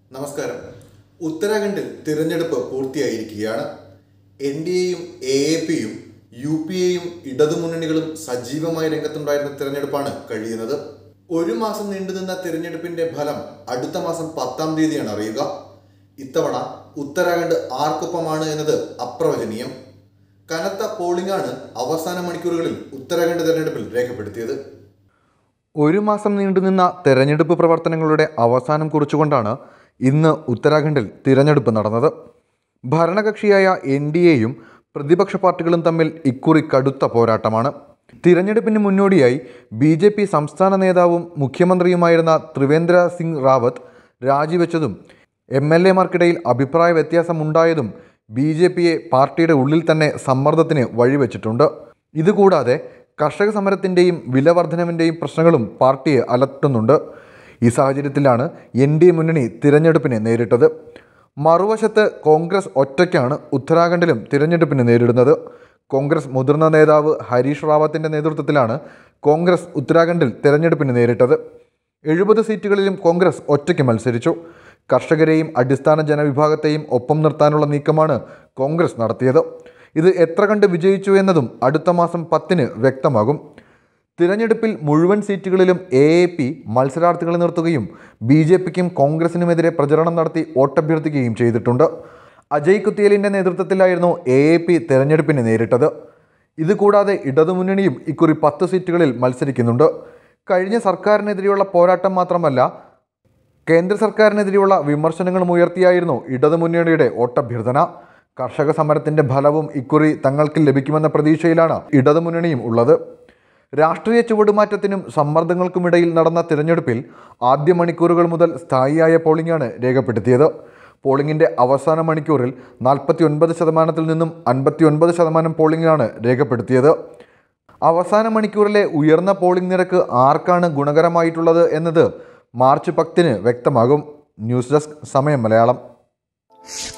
നമസ്കാരം ഉത്തരാഖണ്ഡിൽ തിരഞ്ഞെടുപ്പ് പൂർത്തിയായിരിക്കുകയാണ് എൻ ഡി എയും എ എ പിയും യു പി എയും ഇടതുമുന്നണികളും സജീവമായി രംഗത്തുണ്ടായിരുന്ന തിരഞ്ഞെടുപ്പാണ് കഴിയുന്നത് ഒരു മാസം നീണ്ടുനിന്ന തിരഞ്ഞെടുപ്പിന്റെ ഫലം അടുത്ത മാസം പത്താം തീയതിയാണ് അറിയുക ഇത്തവണ ഉത്തരാഖണ്ഡ് ആർക്കൊപ്പമാണ് എന്നത് അപ്രവചനീയം കനത്ത പോളിംഗാണ് അവസാന മണിക്കൂറുകളിൽ ഉത്തരാഖണ്ഡ് തിരഞ്ഞെടുപ്പിൽ രേഖപ്പെടുത്തിയത് ഒരു മാസം നീണ്ടുനിന്ന തെരഞ്ഞെടുപ്പ് പ്രവർത്തനങ്ങളുടെ അവസാനം കുറിച്ചുകൊണ്ടാണ് ഇന്ന് ഉത്തരാഖണ്ഡിൽ തിരഞ്ഞെടുപ്പ് നടന്നത് ഭരണകക്ഷിയായ എൻ ഡി എയും പ്രതിപക്ഷ പാർട്ടികളും തമ്മിൽ ഇക്കുറി കടുത്ത പോരാട്ടമാണ് തിരഞ്ഞെടുപ്പിന് മുന്നോടിയായി ബി ജെ പി സംസ്ഥാന നേതാവും മുഖ്യമന്ത്രിയുമായിരുന്ന ത്രിവേന്ദ്ര സിംഗ് റാവത്ത് രാജിവെച്ചതും എം എൽ എമാർക്കിടയിൽ അഭിപ്രായ വ്യത്യാസമുണ്ടായതും ബി ജെ പിയെ പാർട്ടിയുടെ ഉള്ളിൽ തന്നെ സമ്മർദ്ദത്തിന് വഴിവെച്ചിട്ടുണ്ട് ഇതുകൂടാതെ കർഷക സമരത്തിൻ്റെയും വിലവർധനവിൻ്റെയും പ്രശ്നങ്ങളും പാർട്ടിയെ അലട്ടുന്നുണ്ട് ഈ സാഹചര്യത്തിലാണ് എൻ ഡി എ മുന്നണി തിരഞ്ഞെടുപ്പിനെ നേരിട്ടത് മറുവശത്ത് കോൺഗ്രസ് ഒറ്റയ്ക്കാണ് ഉത്തരാഖണ്ഡിലും തിരഞ്ഞെടുപ്പിനെ നേരിടുന്നത് കോൺഗ്രസ് മുതിർന്ന നേതാവ് ഹരീഷ് റാവത്തിൻ്റെ നേതൃത്വത്തിലാണ് കോൺഗ്രസ് ഉത്തരാഖണ്ഡിൽ തിരഞ്ഞെടുപ്പിന് നേരിട്ടത് എഴുപത് സീറ്റുകളിലും കോൺഗ്രസ് ഒറ്റയ്ക്ക് മത്സരിച്ചു കർഷകരെയും അടിസ്ഥാന ജനവിഭാഗത്തെയും ഒപ്പം നിർത്താനുള്ള നീക്കമാണ് കോൺഗ്രസ് നടത്തിയത് ഇത് എത്ര കണ്ട് വിജയിച്ചു എന്നതും അടുത്ത മാസം പത്തിന് വ്യക്തമാകും തിരഞ്ഞെടുപ്പിൽ മുഴുവൻ സീറ്റുകളിലും എ എ പി മത്സരാർത്ഥികളെ നിർത്തുകയും ബി ജെ പിക്കും കോൺഗ്രസിനുമെതിരെ പ്രചരണം നടത്തി വോട്ടഭ്യർത്ഥിക്കുകയും ചെയ്തിട്ടുണ്ട് അജയ് കുത്തിയലിൻ്റെ നേതൃത്വത്തിലായിരുന്നു എ എ പി തെരഞ്ഞെടുപ്പിനെ നേരിട്ടത് ഇതുകൂടാതെ ഇടതുമുന്നണിയും ഇക്കുറി പത്ത് സീറ്റുകളിൽ മത്സരിക്കുന്നുണ്ട് കഴിഞ്ഞ സർക്കാരിനെതിരെയുള്ള പോരാട്ടം മാത്രമല്ല കേന്ദ്ര സർക്കാരിനെതിരെയുള്ള വിമർശനങ്ങളും ഉയർത്തിയായിരുന്നു ഇടതുമുന്നണിയുടെ വോട്ടഭ്യർത്ഥന കർഷക സമരത്തിന്റെ ഫലവും ഇക്കുറി തങ്ങൾക്ക് ലഭിക്കുമെന്ന പ്രതീക്ഷയിലാണ് ഇടതുമുന്നണിയും ഉള്ളത് രാഷ്ട്രീയ ചുവടുമാറ്റത്തിനും സമ്മർദ്ദങ്ങൾക്കുമിടയിൽ നടന്ന തിരഞ്ഞെടുപ്പിൽ ആദ്യ മണിക്കൂറുകൾ മുതൽ സ്ഥായിയായ പോളിംഗാണ് രേഖപ്പെടുത്തിയത് പോളിംഗിന്റെ അവസാന മണിക്കൂറിൽ നാൽപ്പത്തി ഒൻപത് ശതമാനത്തിൽ നിന്നും അൻപത്തി ഒൻപത് ശതമാനം പോളിംഗാണ് രേഖപ്പെടുത്തിയത് അവസാന മണിക്കൂറിലെ ഉയർന്ന പോളിംഗ് നിരക്ക് ആർക്കാണ് ഗുണകരമായിട്ടുള്ളത് എന്നത് മാർച്ച് പത്തിന് വ്യക്തമാകും ന്യൂസ് ഡെസ്ക് സമയം മലയാളം